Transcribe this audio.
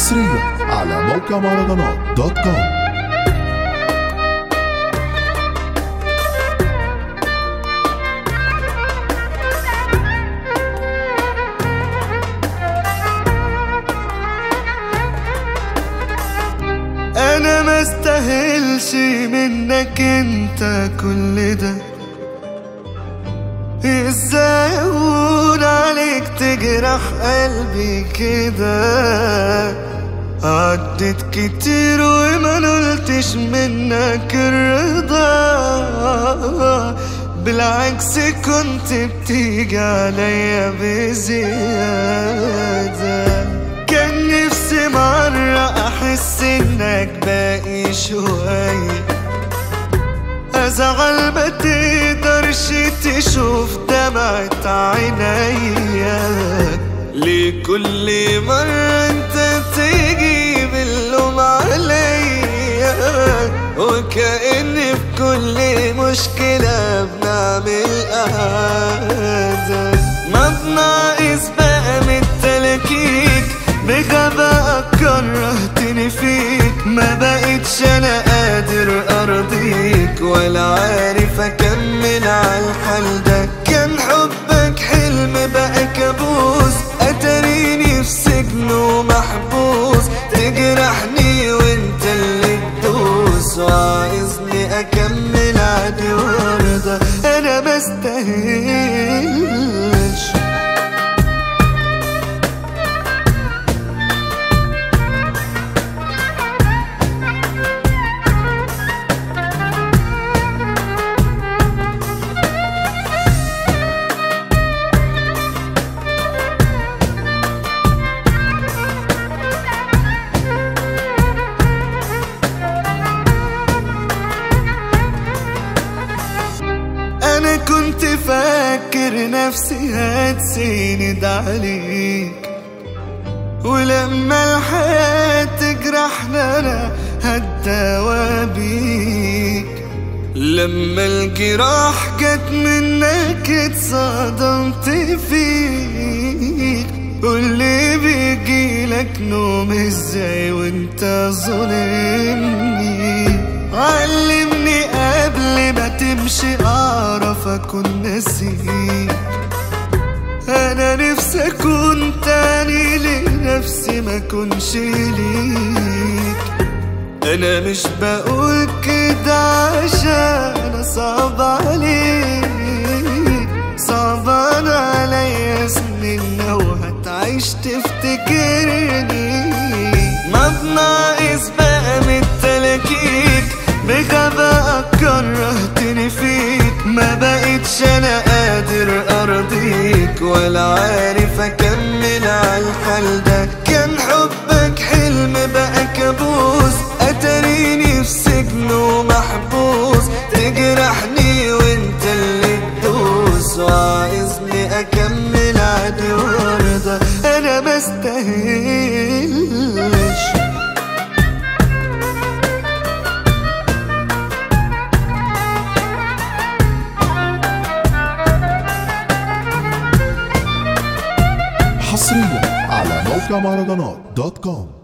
حصريا على موقع مهرجانات دوت كوم انا ما استاهلش منك انت كل ده ازاي اقول عليك تجرح قلبي كده عدت كتير وما نلتش منك الرضا بالعكس كنت بتيجي عليا بزيادة كان نفسي مرة أحس إنك باقي شوية أزعل ما تقدرش تشوف دمعة عينيا ليه كل مرة انت تيجي باللوم عليا وكأن في كل مشكلة بنعمل قعدة ما بناقص بقى من التلاكيك بغباء كرهتني فيك ما بقتش انا قادر ارضيك ولا عارف اكمل على الحال ده كان حبك حلم بقى كابوس اتريني في سجن ومحبوس تجرحني وانت اللي تدوس وعايزني اكمل عادي وارضى انا بستاهلش انا كنت فاكر نفسي هتسند عليك ولما الحياة تجرحنا انا هتداوى بيك لما الجراح جت منك اتصدمت فيك واللي بيجيلك نوم ازاي وانت ظالمني علمني قبل ما تمشي اعرف اكون نسيك انا نفسي اكون تاني لنفسي ما اكونش ليك انا مش بقول كده عشان اصعب عليك صعبان عليا سنين لو هتعيش تفتكرني ما بناقص بقى من التلاكيك بغباء كرهتني فيك ما بقتش انا قادر ارضيك ولا عارف اكمل على الحال ده كان حبك حلم بقى كابوس اتريني في سجن ومحبوس تجرحني وانت اللي تدوس وعايزني اكمل عادي وارضى انا بستاهلش حصريا على موقع مهرجانات دوت كوم